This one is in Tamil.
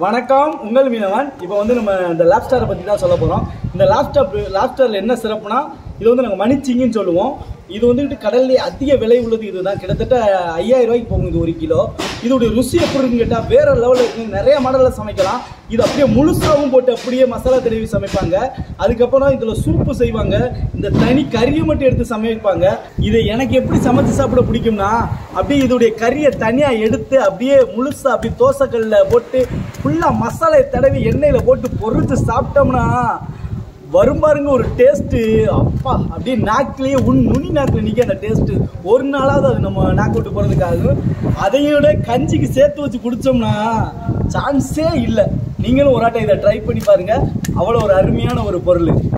வணக்கம் உங்கள் மீனவன் இப்போ வந்து நம்ம இந்த லாப்ஸ்டாரை பற்றி தான் சொல்ல போகிறோம் இந்த லாப்ஸ்டாப் லாப்ஸ்டாரில் என்ன சிறப்புனா இது வந்து நாங்கள் மணிச்சிங்கின்னு சொல்லுவோம் இது வந்துட்டு கடல்லே அதிக விலை உள்ளது இதுதான் கிட்டத்தட்ட ஐயாயிரம் ரூபாய்க்கு போகும் இது ஒரு கிலோ இதோடைய ருசி எப்படி இருக்குன்னு கேட்டால் வேற லெவலில் இருக்கு நிறைய மாடலில் சமைக்கலாம் இது அப்படியே முழுசாவும் போட்டு அப்படியே மசாலா தடவி சமைப்பாங்க அதுக்கப்புறம் இதில் சூப்பு செய்வாங்க இந்த தனி கறியை மட்டும் எடுத்து சமைப்பாங்க இதை எனக்கு எப்படி சமைச்சு சாப்பிட பிடிக்கும்னா அப்படியே இதோடைய கறியை தனியாக எடுத்து அப்படியே முழுசா அப்படியே தோசைக்கல்ல போட்டு ஃபுல்லாக மசாலை தடவி எண்ணெயில் போட்டு பொரிச்சு சாப்பிட்டோம்னா வரும் பாருங்க ஒரு டேஸ்ட்டு அப்பா அப்படியே நாக்கிலேயே உன் நுனி நாக்கில் நிற்க அந்த டேஸ்ட்டு ஒரு நாளாவது அது நம்ம நாக்கு விட்டு போகிறதுக்காக அதையும் விட கஞ்சிக்கு சேர்த்து வச்சு குடித்தோம்னா சான்ஸே இல்லை நீங்களும் ஒரு ஆட்டை இதை ட்ரை பண்ணி பாருங்க அவ்வளோ ஒரு அருமையான ஒரு பொருள்